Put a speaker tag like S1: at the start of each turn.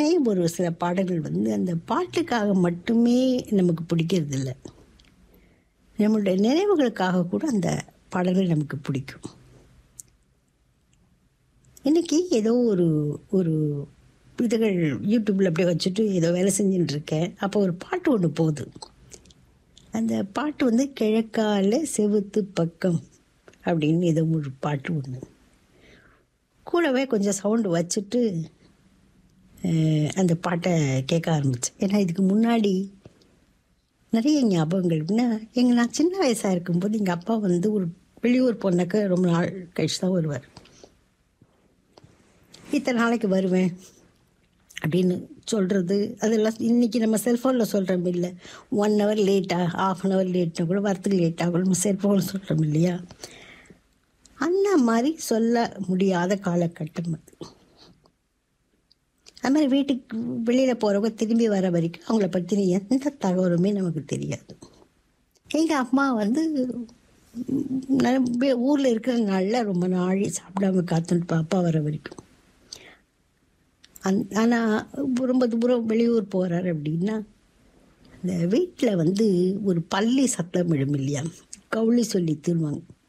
S1: எப்பவுமே ஒரு சில பாடல்கள் வந்து அந்த பாட்டுக்காக மட்டுமே நமக்கு பிடிக்கிறது இல்லை நம்மளுடைய நினைவுகளுக்காக கூட அந்த பாடல்கள் நமக்கு பிடிக்கும் இன்னைக்கு ஏதோ ஒரு ஒரு இதுகள் யூடியூப்பில் அப்படியே வச்சுட்டு ஏதோ வேலை செஞ்சுட்டு இருக்கேன் அப்போ ஒரு பாட்டு ஒன்று போகுது அந்த பாட்டு வந்து கிழக்கால செவுத்து பக்கம் அப்படின்னு ஏதோ ஒரு பாட்டு ஒன்று கூடவே கொஞ்சம் சவுண்டு வச்சுட்டு அஹ், அந்த பாட்டை கேட்க ஆரம்பித்தேன் ஏன்னா இதுக்கு முன்னாடி நிறைய ஞாபகங்கள் எப்படின்னா எங்கள் நான் சின்ன வயசாக இருக்கும்போது எங்கள் அப்பா வந்து ஒரு வெளியூர் போனாக்க ரொம்ப நாள் கழிச்சு தான் வருவார் இத்தனை நாளைக்கு வருவேன் அப்படின்னு சொல்கிறது அதெல்லாம் இன்றைக்கி நம்ம செல்ஃபோனில் சொல்கிறோம் இல்லை ஒன் ஹவர் லேட்டாக ஆஃப் அன் ஹவர் லேட்னா கூட வரத்துக்கு லேட் ஆகும் நம்ம செல்ஃபோனில் சொல்கிறோம் இல்லையா அந்த மாதிரி சொல்ல முடியாத காலகட்டம் அது அது மாதிரி வீட்டுக்கு வெளியில் போகிறவங்க திரும்பி வர வரைக்கும் அவங்கள பற்றின எந்த தகவலுமே நமக்கு தெரியாது எங்கள் அம்மா வந்து ஊரில் இருக்கிற நாளில் ரொம்ப நாள் சாப்பிடாம காத்துட்டு அப்பா வர வரைக்கும் அந் ஆனால் ரொம்ப தூரம் வெளியூர் போகிறார் அப்படின்னா அந்த வீட்டில் வந்து ஒரு பள்ளி சத்தம் விழும் இல்லையா கவுளி சொல்லி தருவாங்க